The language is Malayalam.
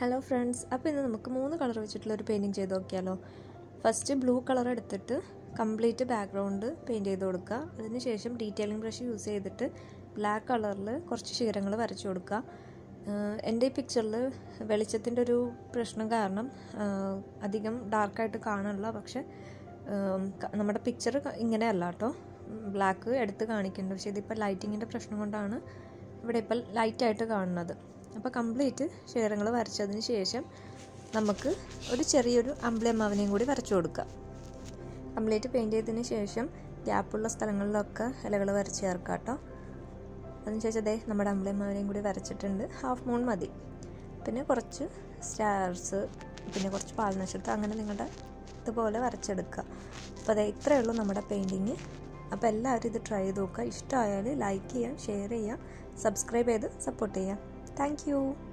ഹലോ ഫ്രണ്ട്സ് അപ്പോൾ ഇന്ന് നമുക്ക് മൂന്ന് കളർ വെച്ചിട്ടുള്ള ഒരു പെയിൻറ്റിങ് ചെയ്ത് നോക്കിയാലോ ഫസ്റ്റ് ബ്ലൂ കളർ എടുത്തിട്ട് കംപ്ലീറ്റ് ബാക്ക്ഗ്രൗണ്ട് പെയിൻറ്റ് ചെയ്ത് കൊടുക്കുക അതിനുശേഷം ഡീറ്റെയിലിംഗ് ബ്രഷ് യൂസ് ചെയ്തിട്ട് ബ്ലാക്ക് കളറിൽ കുറച്ച് ശിഖരങ്ങൾ വരച്ചു കൊടുക്കുക ആഹ് എൻ്റെ ഈ പിക്ചറിൽ വെളിച്ചത്തിൻ്റെ ഒരു പ്രശ്നം കാരണം ആഹ് അധികം ഡാർക്കായിട്ട് കാണില്ല പക്ഷെ ആം, ക- നമ്മുടെ പിക്ചർ ഇങ്ങനെയല്ല കേട്ടോ ബ്ലാക്ക് എടുത്ത് കാണിക്കുന്നുണ്ട് പക്ഷേ ഇതിപ്പോൾ ലൈറ്റിങ്ങിൻ്റെ പ്രശ്നം കൊണ്ടാണ് ഇവിടെ ഇപ്പോൾ ലൈറ്റായിട്ട് കാണുന്നത് അപ്പോൾ കംപ്ലീറ്റ് ക്ഷേത്രങ്ങൾ വരച്ചതിന് ശേഷം നമുക്ക് ഒരു ചെറിയൊരു അമ്പിളിയമ്മാവിനെയും കൂടി വരച്ചു കൊടുക്കാം കംപ്ലീറ്റ് പെയിൻറ്റ് ചെയ്തതിന് ശേഷം ഗ്യാപ്പുള്ള സ്ഥലങ്ങളിലൊക്കെ ഇലകൾ വരച്ച് ചേർക്കാം കേട്ടോ അതിനുശേഷം അതേ നമ്മുടെ അമ്പിളിയമ്മാവിനെയും കൂടി വരച്ചിട്ടുണ്ട് ഹാഫ് മൂൺ മതി പിന്നെ കുറച്ച് സ്റ്റാർസ് പിന്നെ കുറച്ച് പാൽനക്ഷത്രം അങ്ങനെ നിങ്ങളുടെ ഇതുപോലെ വരച്ചെടുക്കുക അപ്പോൾ അതെ ഇത്രയേ ഉള്ളൂ നമ്മുടെ പെയിൻറ്റിങ് അപ്പോൾ എല്ലാവരും ഇത് ട്രൈ ചെയ്ത് നോക്കുക ഇഷ്ടമായാൽ ലൈക്ക് ചെയ്യുക ഷെയർ ചെയ്യുക സബ്സ്ക്രൈബ് ചെയ്ത് സപ്പോർട്ട് ചെയ്യുക താങ്ക്